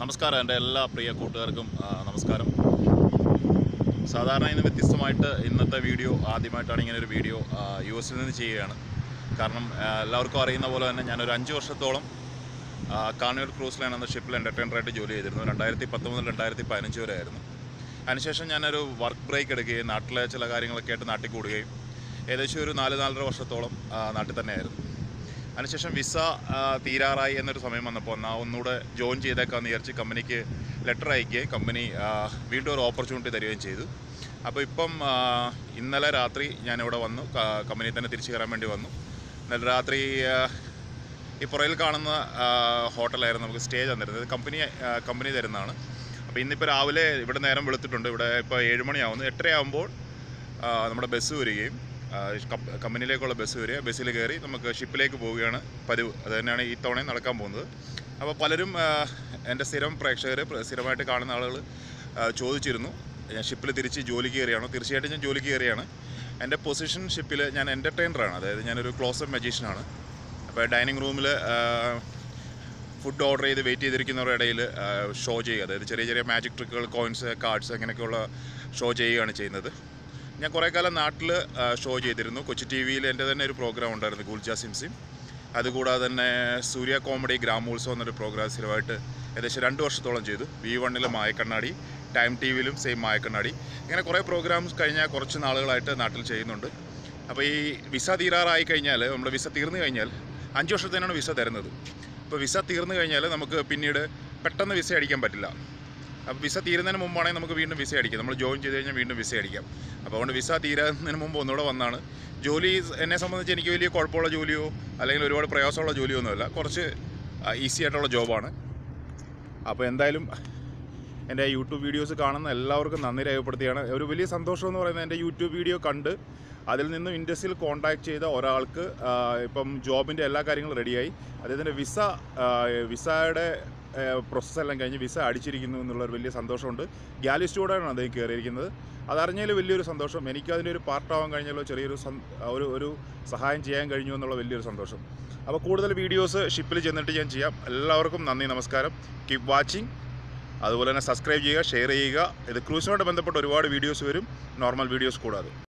നമസ്കാരം എൻ്റെ എല്ലാ പ്രിയ കൂട്ടുകാർക്കും ആ, നമസ്കാരം സാധാരണ ഇന്ന് വ്യത്യസ്തമായിട്ട് ഇന്നത്തെ വീഡിയോ ആദ്യമായിട്ടാണ് ഇങ്ങനെ ഒരു വീഡിയോ യു എസിൽ നിന്ന് ചെയ്യുകയാണ് കാരണം ആ, എല്ലാവർക്കും അറിയുന്ന പോലെ തന്നെ ഞാനൊരു അഞ്ച് വർഷത്തോളം കാർണിവൽ ക്രൂസ് ലൈൻ എന്ന ഷിപ്പിൽ എൻ്റർടൈനറായിട്ട് ജോലി ചെയ്തിരുന്നു രണ്ടായിരത്തി പത്തൊമ്പത് രണ്ടായിരത്തി പതിനഞ്ച് വരെ ആയിരുന്നു അതിനുശേഷം ഞാനൊരു വർക്ക് ബ്രേക്ക് എടുക്കുകയും നാട്ടിലെ ചില കാര്യങ്ങളൊക്കെ ആയിട്ട് നാട്ടിൽ കൂടുകയും ഏകദേശം ഒരു നാല് നാലര വർഷത്തോളം ആ, നാട്ടിൽ തന്നെയായിരുന്നു അതിനുശേഷം വിസ ആ, തീരാറായി എന്നൊരു സമയം വന്നപ്പോൾ എന്നാൽ ഒന്നുകൂടെ ജോയിൻ ചെയ്തേക്കാമെന്ന് വിചാരിച്ച് കമ്പനിക്ക് ലെറ്റർ അയക്കുകയും കമ്പനി ആ, വീണ്ടും ഒരു ഓപ്പർച്യൂണിറ്റി തരികയും ചെയ്തു അപ്പോൾ ഇപ്പം ആ, ഇന്നലെ രാത്രി ഞാനിവിടെ വന്നു ക- കമ്പനിയിൽ തന്നെ തിരിച്ചു കയറാൻ വേണ്ടി വന്നു ഇന്നലെ രാത്രി ആ, ഈ പുറയിൽ കാണുന്ന ആ, ഹോട്ടലായിരുന്നു നമുക്ക് സ്റ്റേ തന്നിരുന്നത് കമ്പനി ആ, കമ്പനി തരുന്നതാണ് അപ്പോൾ ഇന്നിപ്പോൾ രാവിലെ ഇവിടെ നേരം വെളുത്തിട്ടുണ്ട് ഇവിടെ ഇപ്പോൾ ഏഴ് മണിയാവുന്നു എട്ടരയാകുമ്പോൾ ആ, നമ്മുടെ ബസ് വരികയും ആ, കമ്പ- കമ്പനിയിലേക്കുള്ള ബസ് വരിക ബസ്സിൽ കയറി നമുക്ക് ഷിപ്പിലേക്ക് പോവുകയാണ് പതിവ് അത് തന്നെയാണ് ഈ തവണയും നടക്കാൻ പോകുന്നത് അപ്പോൾ പലരും ആ, എൻ്റെ സ്ഥിരം പ്രേക്ഷകർ സ്ഥിരമായിട്ട് കാണുന്ന ആളുകൾ ആ, ചോദിച്ചിരുന്നു ഞാൻ ഷിപ്പിൽ തിരിച്ച് ജോലിക്ക് കയറിയാണോ തീർച്ചയായിട്ടും ഞാൻ ജോലിക്ക് കയറിയാണ് എൻ്റെ പൊസിഷൻ ഷിപ്പിൽ ഞാൻ എൻ്റർടൈനറാണ് അതായത് ഞാനൊരു ക്ലോസപ്പ് മജീഷ്യനാണ് അപ്പോൾ ഡൈനിങ് റൂമിൽ ഫുഡ് ഓർഡർ ചെയ്ത് വെയിറ്റ് ചെയ്തിരിക്കുന്നവരുടെ ഇടയിൽ ഷോ ചെയ്യുക അതായത് ചെറിയ ചെറിയ മാജിക് ട്രിക്കുകൾ കോയിൻസ് കാർഡ്സ് അങ്ങനെയൊക്കെയുള്ള ഷോ ചെയ്യുകയാണ് ചെയ്യുന്നത് ഞാൻ കുറേ കാലം നാട്ടിൽ ഷോ ചെയ്തിരുന്നു കൊച്ചി ടി വിയിൽ എൻ്റെ തന്നെ ഒരു പ്രോഗ്രാം ഉണ്ടായിരുന്നു ഗുൽജ സിംസിം അതുകൂടാതെ തന്നെ സൂര്യ കോമഡി ഗ്രാമോത്സവം എന്നൊരു പ്രോഗ്രാം സ്ഥിരമായിട്ട് ഏകദേശം രണ്ട് വർഷത്തോളം ചെയ്തു വി വണ്ണിലെ മായക്കണ്ണാടി ടൈം ടി വിയിലും സെയിം മായക്കണ്ണാടി ഇങ്ങനെ കുറേ പ്രോഗ്രാംസ് കഴിഞ്ഞ കുറച്ച് നാളുകളായിട്ട് നാട്ടിൽ ചെയ്യുന്നുണ്ട് അപ്പോൾ ഈ വിസ തീരാറായി കഴിഞ്ഞാൽ നമ്മുടെ വിസ തീർന്നു കഴിഞ്ഞാൽ അഞ്ച് വർഷത്തേനാണ് വിസ തരുന്നത് അപ്പോൾ വിസ തീർന്നു കഴിഞ്ഞാൽ നമുക്ക് പിന്നീട് പെട്ടെന്ന് വിസ അടിക്കാൻ പറ്റില്ല അപ്പോൾ വിസ തീരുന്നതിന് മുമ്പാണെങ്കിൽ നമുക്ക് വീണ്ടും വിസ അടിക്കാം നമ്മൾ ജോയിൻ ചെയ്ത് കഴിഞ്ഞാൽ വീണ്ടും വിസ അടിക്കാം അപ്പോൾ അതുകൊണ്ട് വിസ തീരുന്നതിന് മുമ്പ് ഒന്നുകൂടെ വന്നാണ് ജോലി എന്നെ സംബന്ധിച്ച് എനിക്ക് വലിയ കുഴപ്പമുള്ള ജോലിയോ അല്ലെങ്കിൽ ഒരുപാട് പ്രയാസമുള്ള ജോലിയോ ഒന്നുമല്ല കുറച്ച് ഈസി ആയിട്ടുള്ള ജോബാണ് അപ്പോൾ എന്തായാലും എൻ്റെ യൂട്യൂബ് വീഡിയോസ് കാണുന്ന എല്ലാവർക്കും നന്ദി രേഖപ്പെടുത്തിയാണ് ഒരു വലിയ സന്തോഷം എന്ന് പറയുന്നത് എൻ്റെ യൂട്യൂബ് വീഡിയോ കണ്ട് അതിൽ നിന്നും ഇൻഡസ്ട്രിയിൽ കോൺടാക്ട് ചെയ്ത ഒരാൾക്ക് ആ, ഇപ്പം ജോബിൻ്റെ എല്ലാ കാര്യങ്ങളും റെഡിയായി അദ്ദേഹത്തിൻ്റെ വിസ ആ, വിസയുടെ പ്രോസസ്സ് എല്ലാം കഴിഞ്ഞ് വിസ അടിച്ചിരിക്കുന്നു എന്നുള്ളൊരു വലിയ സന്തോഷമുണ്ട് ഗാലിസ്റ്റോടെയാണ് അദ്ദേഹം കയറിയിരിക്കുന്നത് അതറിഞ്ഞതിൽ വലിയൊരു സന്തോഷം എനിക്ക് അതിൻ്റെ ഒരു പാർട്ടാവാൻ കഴിഞ്ഞാലോ ചെറിയൊരു സം- ഒരു ഒരു സഹായം ചെയ്യാൻ കഴിഞ്ഞു എന്നുള്ള വലിയൊരു സന്തോഷം അപ്പോൾ കൂടുതൽ വീഡിയോസ് ഷിപ്പിൽ ചെന്നിട്ട് ഞാൻ ചെയ്യാം എല്ലാവർക്കും നന്ദി നമസ്കാരം കീപ് വാച്ചിങ് അതുപോലെ തന്നെ സബ്സ്ക്രൈബ് ചെയ്യുക ഷെയർ ചെയ്യുക ഇത് ക്രൂസിനോട് ബന്ധപ്പെട്ട് ഒരുപാട് വീഡിയോസ് വരും നോർമൽ വീഡിയോസ് കൂടാതെ